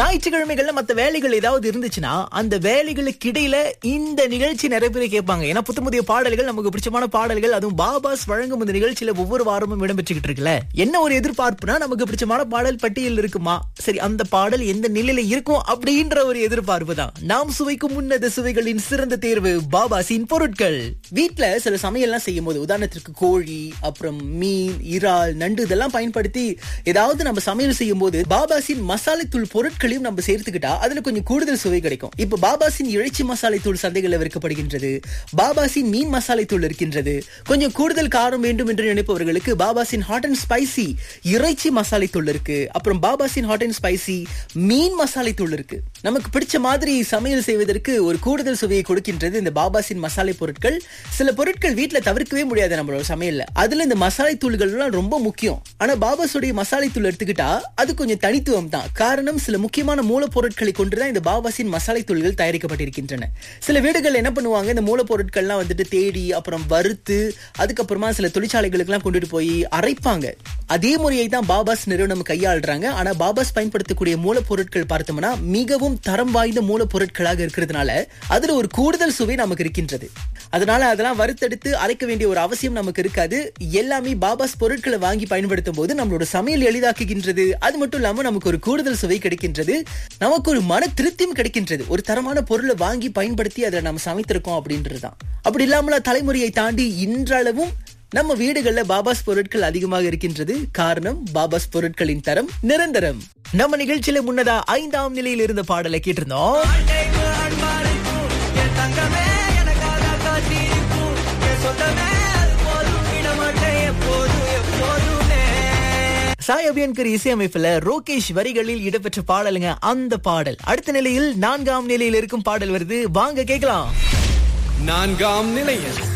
ஞாயிற்றுக்கிழமைகள்ல மத்த வேலைகள் ஏதாவது இருந்துச்சுன்னா அந்த வேலைகளுக்கு இடையில இந்த நிகழ்ச்சி நிறைய பேர் கேட்பாங்க ஏன்னா புத்த புதிய பாடல்கள் நமக்கு பிடிச்சமான பாடல்கள் அதுவும் பாபாஸ் வழங்கும் இந்த நிகழ்ச்சியில ஒவ்வொரு வாரமும் இடம்பெற்றுக்கிட்டு இருக்குல்ல என்ன ஒரு எதிர்பார்ப்புனா நமக்கு பிடிச்சமான பாடல் பட்டியல் இருக்குமா சரி அந்த பாடல் எந்த நிலையில இருக்கும் அப்படின்ற ஒரு எதிர்பார்ப்பு தான் நாம் சுவைக்கும் உன்னத சுவைகளின் சிறந்த தேர்வு பாபாசின் பொருட்கள் வீட்ல சில சமையல்லாம் செய்யும் போது உதாரணத்திற்கு கோழி அப்புறம் மீன் இறால் நண்டு இதெல்லாம் பயன்படுத்தி ஏதாவது நம்ம சமையல் செய்யும் போது பாபாசின் மசாலை தூள் பொருட்களையும் நம்ம சேர்த்துக்கிட்டா அதுல கொஞ்சம் கூடுதல் சுவை கிடைக்கும் இப்ப பாபாசின் இறைச்சி மசாலை தூள் சந்தைகளில் விற்கப்படுகின்றது பாபாசின் மீன் மசாலை தூள் இருக்கின்றது கொஞ்சம் கூடுதல் காரம் வேண்டும் என்று நினைப்பவர்களுக்கு பாபாசின் ஹாட் அண்ட் ஸ்பைசி இறைச்சி மசாலை தூள் இருக்கு அப்புறம் பாபாசின் ஹாட் அண்ட் ஸ்பைசி மீன் மசாலை தூள் இருக்கு நமக்கு பிடிச்ச மாதிரி சமையல் செய்வதற்கு ஒரு கூடுதல் சுவையை கொடுக்கின்றது இந்த பாபாசின் மசாலை பொருட்கள் சில பொருட்கள் வீட்ல தவிர்க்கவே முடியாது நம்மளோட சமையல்ல அதுல இந்த மசாலை தூள்கள்லாம் ரொம்ப முக்கியம் ஆனா பாபாஸுடைய மசாலை தூள் எடுத்துக்கிட்டா அது கொஞ்சம் தனித்துவம் தான் காரணம் சில முக்கியமான மூலப்பொருட்களை கொண்டுதான் இந்த பாபாசின் மசாலை தூள்கள் தயாரிக்கப்பட்டிருக்கின்றன சில வீடுகள் என்ன பண்ணுவாங்க இந்த மூலப்பொருட்கள்லாம் வந்துட்டு தேடி அப்புறம் வறுத்து அதுக்கப்புறமா சில தொழிற்சாலைகளுக்கெல்லாம் கொண்டுட்டு போய் அரைப்பாங்க அதே முறையை தான் பாபாஸ் நிறுவனம் கையாளுறாங்க ஆனா பாபாஸ் பயன்படுத்தக்கூடிய மூலப்பொருட்கள் பார்த்தோம்னா மிகவும் தரம் வாய்ந்த மூலப்பொருட்களாக இருக்கிறதுனால அதுல ஒரு கூடுதல் சுவை நமக்கு இருக்கின்றது அதனால அதெல்லாம் வறுத்தெடுத்து அரைக்க வேண்டிய ஒரு அவசியம் நமக்கு இருக்காது எல்லாமே பாபாஸ் பொருட்களை வாங்கி பயன்படுத்தும் போது நம்மளோட சமையல் எளிதாக்குகின்றது அது மட்டும் இல்லாம நமக்கு ஒரு கூடுதல் சுவை கிடைக்கின்றது நமக்கு ஒரு மன திருப்தியும் கிடைக்கின்றது ஒரு தரமான பொருளை வாங்கி பயன்படுத்தி அதை நம்ம சமைத்திருக்கோம் அப்படின்றதுதான் அப்படி இல்லாமல தலைமுறையை தாண்டி இன்றளவும் நம்ம வீடுகள்ல பாபாஸ் பொருட்கள் அதிகமாக இருக்கின்றது காரணம் பாபாஸ் பொருட்களின் தரம் நிரந்தரம் நம்ம நிகழ்ச்சியில முன்னதா ஐந்தாம் நிலையில் இருந்த பாடலை கேட்டிருந்தோம் சாய் அபியன்கர் இசையமைப்புல ரோகேஷ் வரிகளில் இடம்பெற்ற பாடலுங்க அந்த பாடல் அடுத்த நிலையில் நான்காம் நிலையில் இருக்கும் பாடல் வருது வாங்க கேட்கலாம் நான்காம் நிலையில்